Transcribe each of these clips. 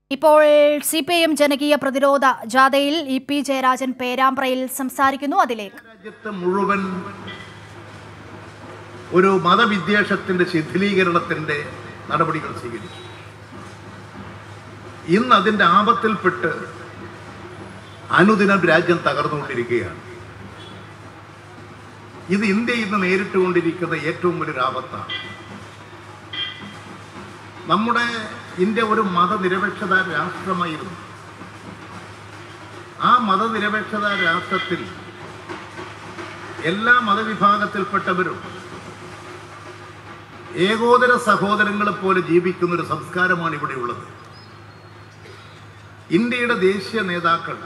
ഇപ്പോൾ C P I M ജനകീയ പ്രതിരോധ ജാഥയിൽ ഇ പി ജയരാജൻ പേരാമ്പ്രയിൽ സംസാരിക്കുന്നു അതിലേക്ക് രാജ്യത്ത് മുഴുവൻ ഒരു മതവിദ്വേഷത്തിന്റെ ശിഥിലീകരണത്തിന്റെ നടപടികൾ സ്വീകരിച്ചു ഇന്ന് അതിന്റെ ആപത്തിൽപ്പെട്ട് അനുദിനം രാജ്യം തകർന്നുകൊണ്ടിരിക്കുകയാണ് ഇത് ഇന്ത്യ ഇന്ന് നേരിട്ടുകൊണ്ടിരിക്കുന്ന ഏറ്റവും വലിയൊരു ആപത്താണ് നമ്മുടെ ഇന്ത്യ ഒരു മതനിരപേക്ഷത രാഷ്ട്രമായിരുന്നു ആ മതനിരപേക്ഷത രാഷ്ട്രത്തിൽ എല്ലാ മതവിഭാഗത്തിൽപ്പെട്ടവരും ഏകോദര സഹോദരങ്ങളെ പോലെ ജീവിക്കുന്ന ഒരു സംസ്കാരമാണ് ഇവിടെയുള്ളത് ഇന്ത്യയുടെ ദേശീയ നേതാക്കൾ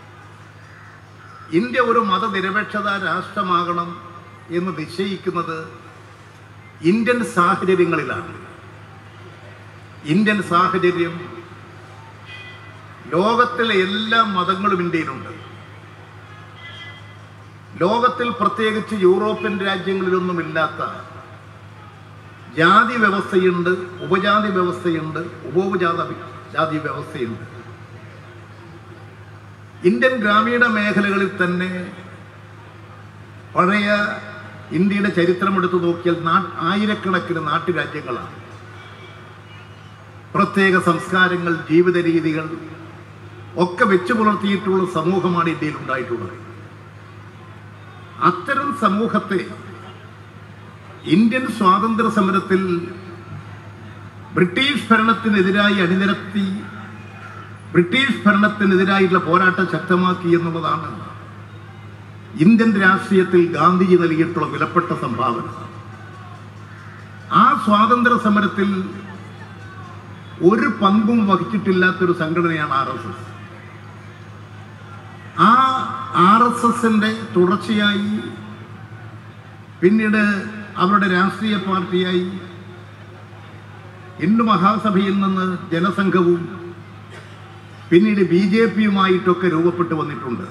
ഇന്ത്യ ഒരു മതനിരപേക്ഷത രാഷ്ട്രമാകണം എന്ന് നിശ്ചയിക്കുന്നത് ഇന്ത്യൻ സാഹചര്യങ്ങളിലാണ് ഇന്ത്യൻ സാഹചര്യം ലോകത്തിലെ എല്ലാ മതങ്ങളും ഇന്ത്യയിലുണ്ട് ലോകത്തിൽ പ്രത്യേകിച്ച് യൂറോപ്യൻ രാജ്യങ്ങളിലൊന്നും ഇല്ലാത്ത ജാതി വ്യവസ്ഥയുണ്ട് ഉപജാതി വ്യവസ്ഥയുണ്ട് ഉപോപജാത ജാതി വ്യവസ്ഥയുണ്ട് ഇന്ത്യൻ ഗ്രാമീണ മേഖലകളിൽ തന്നെ പഴയ ഇന്ത്യയുടെ ചരിത്രം എടുത്തു നോക്കിയാൽ നാ ആയിരക്കണക്കിന് നാട്ടുരാജ്യങ്ങളാണ് പ്രത്യേക സംസ്കാരങ്ങൾ ജീവിത രീതികൾ ഒക്കെ വെച്ചു പുലർത്തിയിട്ടുള്ള സമൂഹമാണ് ഇന്ത്യയിൽ ഉണ്ടായിട്ടുള്ളത് അത്തരം സമൂഹത്തെ ഇന്ത്യൻ സ്വാതന്ത്ര്യ സമരത്തിൽ ബ്രിട്ടീഷ് ഭരണത്തിനെതിരായി അണിനിരത്തി ബ്രിട്ടീഷ് ഭരണത്തിനെതിരായിട്ടുള്ള പോരാട്ടം ശക്തമാക്കി എന്നുള്ളതാണ് ഇന്ത്യൻ രാഷ്ട്രീയത്തിൽ ഗാന്ധിജി നൽകിയിട്ടുള്ള വിലപ്പെട്ട സംഭാവന ആ സ്വാതന്ത്ര്യ സമരത്തിൽ ഒരു പങ്കും വഹിച്ചിട്ടില്ലാത്തൊരു സംഘടനയാണ് ആർ എസ് എസ് ആ ആർ എസ് എസിന്റെ തുടർച്ചയായി പിന്നീട് അവരുടെ രാഷ്ട്രീയ പാർട്ടിയായി ഹിന്ദു മഹാസഭയിൽ നിന്ന് ജനസംഘവും പിന്നീട് ബി ജെ പിയുമായിട്ടൊക്കെ രൂപപ്പെട്ടു വന്നിട്ടുണ്ട്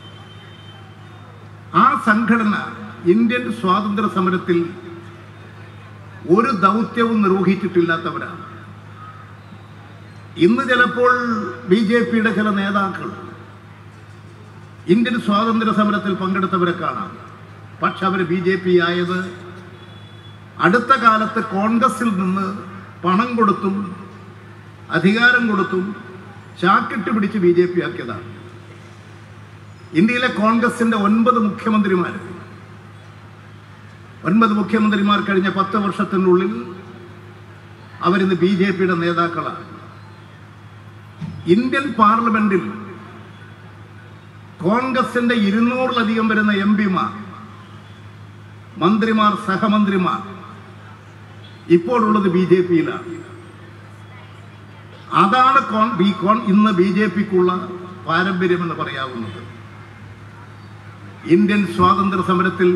ആ സംഘടന ഇന്ത്യൻ സ്വാതന്ത്ര്യ സമരത്തിൽ ഒരു ദൗത്യവും നിർവഹിച്ചിട്ടില്ലാത്തവരാണ് ഇന്ന് ചിലപ്പോൾ ബി ജെ പിയുടെ ചില നേതാക്കൾ ഇന്ത്യൻ സ്വാതന്ത്ര്യ സമരത്തിൽ പങ്കെടുത്തവരെ കാണാം പക്ഷെ അവർ ബി ജെ പി ആയത് അടുത്ത കാലത്ത് കോൺഗ്രസിൽ നിന്ന് പണം കൊടുത്തും അധികാരം കൊടുത്തും ചാക്കിട്ട് പിടിച്ച് ബി ജെ പി ആക്കിയതാണ് ഇന്ത്യയിലെ കോൺഗ്രസിന്റെ ഒൻപത് മുഖ്യമന്ത്രിമാർ ഒൻപത് മുഖ്യമന്ത്രിമാർ കഴിഞ്ഞ പത്ത് വർഷത്തിനുള്ളിൽ അവരിന്ന് ബി ജെ പിയുടെ നേതാക്കളാണ് ഇന്ത്യൻ പാർലമെന്റിൽ കോൺഗ്രസിന്റെ ഇരുന്നൂറിലധികം വരുന്ന എം പിമാർ മന്ത്രിമാർ സഹമന്ത്രിമാർ ഇപ്പോഴുള്ളത് ബി ജെ പിയിലാണ് അതാണ് കോൺ ബി കോൺ ഇന്ന് ബി ജെ പിക്കുള്ള പാരമ്പര്യമെന്ന് പറയാവുന്നത് ഇന്ത്യൻ സ്വാതന്ത്ര്യ സമരത്തിൽ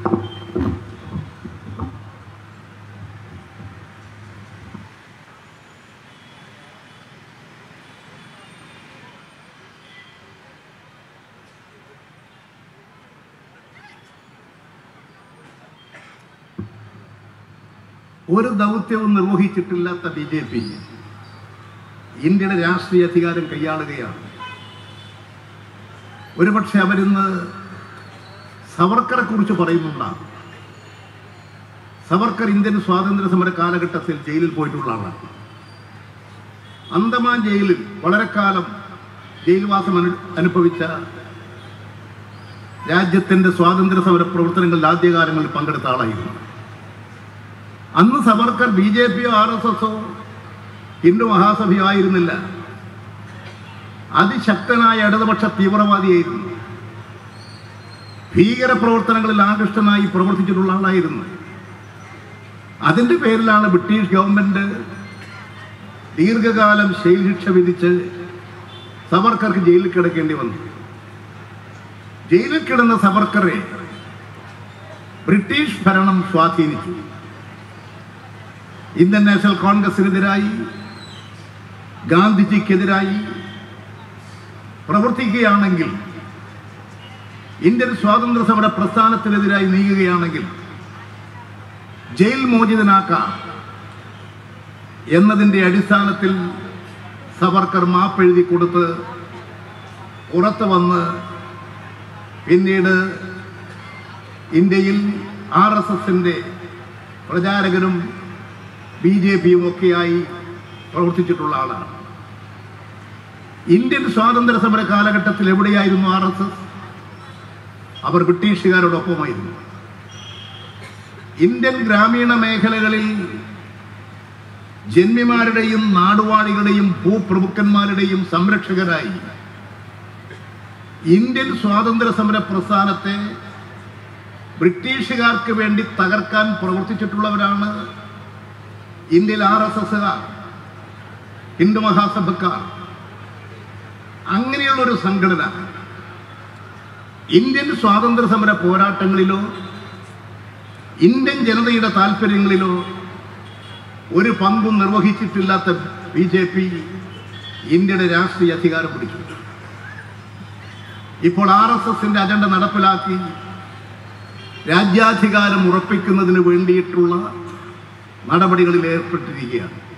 ഒരു ദൗത്യവും നിർവഹിച്ചിട്ടില്ലാത്ത ബി ജെ പി ഇന്ത്യയുടെ രാഷ്ട്രീയ അധികാരം കൈയാളുകയാണ് ഒരുപക്ഷെ അവരിന്ന് സവർക്കറെ കുറിച്ച് പറയുന്നുണ്ടാകും സവർക്കർ ഇന്ത്യൻ സ്വാതന്ത്ര്യ സമര കാലഘട്ടത്തിൽ ജയിലിൽ പോയിട്ടുള്ള ആളാണ് അന്തമാൻ ജയിലിൽ വളരെ കാലം ജയിൽവാസം അനു അനുഭവിച്ച രാജ്യത്തിന്റെ സ്വാതന്ത്ര്യ സമര പ്രവർത്തനങ്ങളിൽ ആദ്യകാലങ്ങളിൽ പങ്കെടുത്ത ആളായിരുന്നു അന്ന് സവർക്കർ ബി ജെ പിയോ ആർ എസ് എസോ ഹിന്ദു മഹാസഭയോ ആയിരുന്നില്ല അതിശക്തനായ ഇടതുപക്ഷ തീവ്രവാദിയായിരുന്നു ഭീകര പ്രവർത്തനങ്ങളിൽ ആകൃഷ്ടനായി പ്രവർത്തിച്ചിട്ടുള്ള ആളായിരുന്നു അതിന്റെ പേരിലാണ് ബ്രിട്ടീഷ് ഗവൺമെന്റ് ദീർഘകാലം ജയിൽ ശിക്ഷ വിധിച്ച് സവർക്കർക്ക് ജയിലിൽ കിടക്കേണ്ടി വന്നു ജയിലിൽ കിടന്ന സവർക്കറെ ബ്രിട്ടീഷ് ഭരണം സ്വാധീനിച്ചു ഇന്ത്യൻ നാഷണൽ കോൺഗ്രസിനെതിരായി ഗാന്ധിജിക്കെതിരായി പ്രവർത്തിക്കുകയാണെങ്കിൽ ഇന്ത്യൻ സ്വാതന്ത്ര്യ സമര പ്രസ്ഥാനത്തിനെതിരായി നീങ്ങുകയാണെങ്കിൽ ജയിൽ മോചിതനാക്കാം എന്നതിൻ്റെ അടിസ്ഥാനത്തിൽ സവർക്കർ മാപ്പെഴുതി കൊടുത്ത് പുറത്ത് വന്ന് പിന്നീട് ഇന്ത്യയിൽ ആർ എസ് എസിൻ്റെ പ്രചാരകനും ബി ജെ പിയും ഒക്കെയായി പ്രവർത്തിച്ചിട്ടുള്ള ആളാണ് ഇന്ത്യൻ സ്വാതന്ത്ര്യ സമര കാലഘട്ടത്തിൽ എവിടെയായിരുന്നു ആർ എസ് എസ് അവർ ബ്രിട്ടീഷുകാരോടൊപ്പമായിരുന്നു ഇന്ത്യൻ ഗ്രാമീണ മേഖലകളിൽ ജന്മിമാരുടെയും നാടുവാഴികളുടെയും ഭൂപ്രഭുക്കന്മാരുടെയും സംരക്ഷകരായി ഇന്ത്യൻ സ്വാതന്ത്ര്യ സമര പ്രസ്ഥാനത്തെ ബ്രിട്ടീഷുകാർക്ക് വേണ്ടി തകർക്കാൻ പ്രവർത്തിച്ചിട്ടുള്ളവരാണ് ഇന്ത്യയിൽ ആർ എസ് എസുകാർ ഹിന്ദു മഹാസഭക്കാർ അങ്ങനെയുള്ളൊരു സംഘടന ഇന്ത്യൻ സ്വാതന്ത്ര്യ സമര പോരാട്ടങ്ങളിലോ ഇന്ത്യൻ ജനതയുടെ താല്പര്യങ്ങളിലോ ഒരു പങ്കും നിർവഹിച്ചിട്ടില്ലാത്ത ബി ജെ പി ഇന്ത്യയുടെ രാഷ്ട്രീയ അധികാരം പിടിച്ചു ഇപ്പോൾ ആർ എസ് എസിന്റെ അജണ്ട നടപ്പിലാക്കി രാജ്യാധികാരം ഉറപ്പിക്കുന്നതിന് വേണ്ടിയിട്ടുള്ള നടപടികളിൽ ഏർപ്പെട്ടിരിക്കുകയാണ്